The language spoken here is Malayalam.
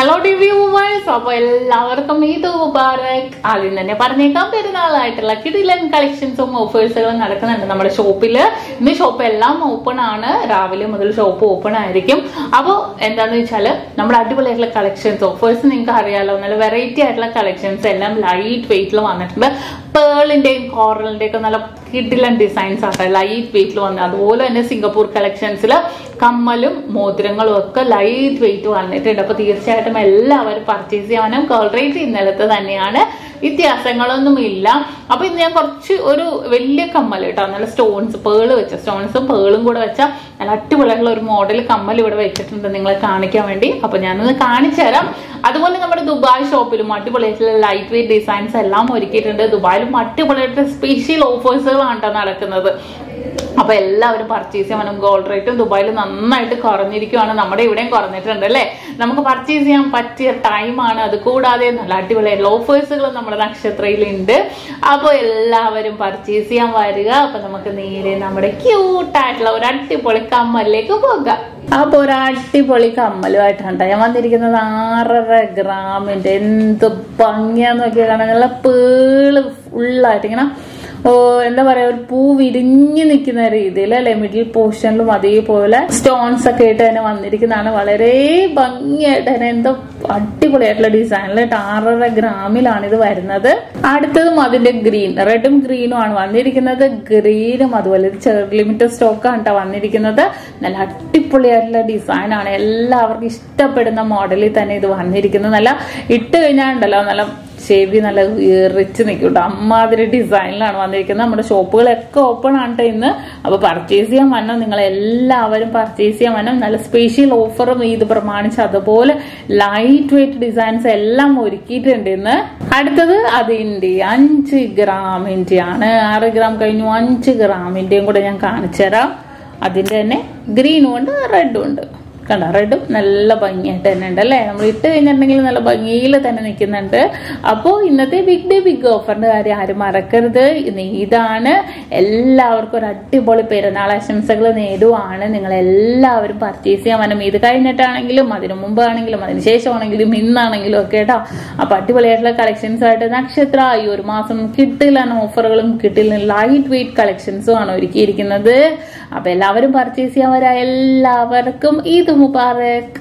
ഹലോ റിവ്യൂവേഴ്സ് അപ്പൊ എല്ലാവർക്കും ഈദ് മുബാറക് ആദ്യം തന്നെ പറഞ്ഞേക്കാം പെരുന്നാളായിട്ടുള്ള കിടിലൻ കളക്ഷൻസും ഓഫേഴ്സുകളും നടക്കുന്നുണ്ട് നമ്മുടെ ഷോപ്പില് ഇന്ന് ഷോപ്പ് എല്ലാം ഓപ്പൺ ആണ് രാവിലെ മുതൽ ഷോപ്പ് ഓപ്പൺ ആയിരിക്കും അപ്പോൾ എന്താന്ന് വെച്ചാല് നമ്മുടെ അടിപൊളിയായിട്ടുള്ള കളക്ഷൻസ് ഓഫേഴ്സ് നിങ്ങൾക്ക് അറിയാലോ നല്ല വെറൈറ്റി ആയിട്ടുള്ള കളക്ഷൻസ് എല്ലാം ലൈറ്റ് വെയിറ്റിൽ വന്നിട്ടുണ്ട് പേളിന്റെയും കോറലിന്റെയും ഒക്കെ നല്ല കിടിലൻ ഡിസൈൻസ് ആണ് ലൈറ്റ് വെയിറ്റിൽ വന്നത് അതുപോലെ തന്നെ സിംഗപ്പൂർ കളക്ഷൻസിൽ കമ്മലും മോതിരങ്ങളും ഒക്കെ ലൈറ്റ് വെയിറ്റ് വന്നിട്ടുണ്ട് അപ്പൊ തീർച്ചയായിട്ടും എല്ലാവരും പർച്ചേസ് ചെയ്യാനും കോൾ റേറ്റ് ഇന്നലത്തെ തന്നെയാണ് വ്യത്യാസങ്ങളൊന്നും ഇല്ല അപ്പൊ ഇന്ന് ഞാൻ കുറച്ച് ഒരു വലിയ കമ്മൽ കേട്ടോ നല്ല സ്റ്റോൺസ് പേള് വെച്ച സ്റ്റോൺസും പേളും കൂടെ വെച്ച നല്ല അടിപൊളിയായിട്ടുള്ള ഒരു മോഡൽ കമ്മൽ ഇവിടെ വെച്ചിട്ടുണ്ട് നിങ്ങളെ കാണിക്കാൻ വേണ്ടി അപ്പൊ ഞാനൊന്ന് കാണിച്ചു തരാം അതുപോലെ നമ്മുടെ ദുബായ് ഷോപ്പിലും അടിപൊളിയായിട്ടുള്ള ലൈറ്റ് വെയിറ്റ് ഡിസൈൻസ് എല്ലാം ഒരുക്കിയിട്ടുണ്ട് ദുബായിലും അടിപൊളിയായിട്ട് സ്പെഷ്യൽ ഓഫേഴ്സുകളാണ് കേട്ടോ നടക്കുന്നത് അപ്പൊ എല്ലാവരും പർച്ചേസ് ചെയ്യാനും ഗോൾഡ് റേറ്റും ദുബായിൽ നന്നായിട്ട് കുറഞ്ഞിരിക്കുവാണ് നമ്മുടെ ഇവിടെയും കുറഞ്ഞിട്ടുണ്ട് അല്ലേ നമുക്ക് പർച്ചേസ് ചെയ്യാൻ പറ്റിയ ടൈമാണ് അത് കൂടാതെ നല്ല അടിപൊളിയായിട്ടുള്ള ഓഫേഴ്സുകളും നമ്മുടെ നക്ഷത്രയിലുണ്ട് അപ്പോൾ എല്ലാവരും പർച്ചേസ് ചെയ്യാൻ വരിക അപ്പൊ നമുക്ക് നേരെ നമ്മുടെ ക്യൂട്ടായിട്ടുള്ള ഒരു അടിപൊളി കമ്മലിലേക്ക് പോകാം അപ്പൊ ഒരു അടിപൊളി കമ്മലുമായിട്ടാണ് ഞാൻ വന്നിരിക്കുന്നത് ആറര ഗ്രാമിന്റെ എന്ത് ഭംഗിയാന്ന് നോക്കിയാൽ കാണാൻ നല്ല പേള് ഫുള്ളായിട്ട് ഇങ്ങനെ ഓ എന്താ പറയാ ഒരു പൂ വിരിഞ്ഞു നിൽക്കുന്ന രീതിയിൽ അല്ലെ മിഡിൽ പോർഷനിലും അതേപോലെ സ്റ്റോൺസ് ഒക്കെ ആയിട്ട് തന്നെ വന്നിരിക്കുന്നതാണ് വളരെ ഭംഗിയായിട്ട് തന്നെ എന്തോ അടിപൊളിയായിട്ടുള്ള ഡിസൈനിൽ ആറര ഗ്രാമിലാണ് ഇത് വരുന്നത് അടുത്തതും അതിന്റെ ഗ്രീൻ റെഡും ഗ്രീനും ആണ് വന്നിരിക്കുന്നത് ഗ്രീനും അതുപോലെ ഇത് ചെറു ലിമിറ്റഡ് സ്റ്റോക്ക് ആണ് കേട്ടോ വന്നിരിക്കുന്നത് നല്ല അടിപൊളിയായിട്ടുള്ള ഡിസൈൻ ആണ് എല്ലാവർക്കും ഇഷ്ടപ്പെടുന്ന മോഡലിൽ തന്നെ ഇത് വന്നിരിക്കുന്നത് നല്ല ഇട്ട് കഴിഞ്ഞാൽ ഉണ്ടല്ലോ നല്ല ചെവി നല്ല റിച്ച് നിൽക്കും കേട്ടോ അമ്മാതിരി ഡിസൈനിലാണ് വന്നിരിക്കുന്നത് നമ്മുടെ ഷോപ്പുകളൊക്കെ ഓപ്പൺ ആണ് ട്ടോ ഇന്ന് അപ്പൊ പർച്ചേസ് ചെയ്യാൻ വന്നോ നിങ്ങൾ എല്ലാവരും പർച്ചേസ് ചെയ്യാൻ വന്നോ നല്ല സ്പെഷ്യൽ ഓഫറും ഇത് പ്രമാണിച്ച് അതുപോലെ ലൈറ്റ് വെയിറ്റ് ഡിസൈൻസ് എല്ലാം ഒരുക്കിയിട്ടുണ്ട് ഇന്ന് അടുത്തത് അതിന്റെ അഞ്ച് ഗ്രാമിന്റെ ആണ് ആറ് ഗ്രാം കഴിഞ്ഞു അഞ്ച് ഗ്രാമിന്റെയും കൂടെ ഞാൻ കാണിച്ചു തരാം അതിന്റെ തന്നെ ഗ്രീനും ഉണ്ട് റെഡും ഉണ്ട് കണ്ട റെഡും നല്ല ഭംഗിയായിട്ട് തന്നെ ഉണ്ട് അല്ലേ നമ്മൾ ഇട്ട് കഴിഞ്ഞിട്ടുണ്ടെങ്കിൽ നല്ല ഭംഗിയിൽ തന്നെ നിൽക്കുന്നുണ്ട് അപ്പോൾ ഇന്നത്തെ ബിഗ് ഡേ ബിഗ് ഓഫറിന്റെ കാര്യം ആരും മറക്കരുത് ഇന്ന് ഇതാണ് എല്ലാവർക്കും ഒരു അടിപൊളി പെരുന്നാൾ ആശംസകൾ നേടുവാണ് നിങ്ങൾ എല്ലാവരും പർച്ചേസ് ചെയ്യാൻ വരണം ഇത് കഴിഞ്ഞിട്ടാണെങ്കിലും അതിനു മുമ്പാണെങ്കിലും അതിന് ശേഷമാണെങ്കിലും ഇന്നാണെങ്കിലും ഒക്കെ കേട്ടോ അപ്പൊ അടിപൊളിയായിട്ടുള്ള കളക്ഷൻസ് ആയിട്ട് നക്ഷത്ര ഈ ഒരു മാസം കിട്ടില്ല ഓഫറുകളും കിട്ടില്ല ലൈറ്റ് വെയിറ്റ് കളക്ഷൻസും ആണ് ഒരുക്കിയിരിക്കുന്നത് അപ്പൊ എല്ലാവരും പർച്ചേസ് ചെയ്യാൻ വരാ എല്ലാവർക്കും ഈദ് മുബാറക്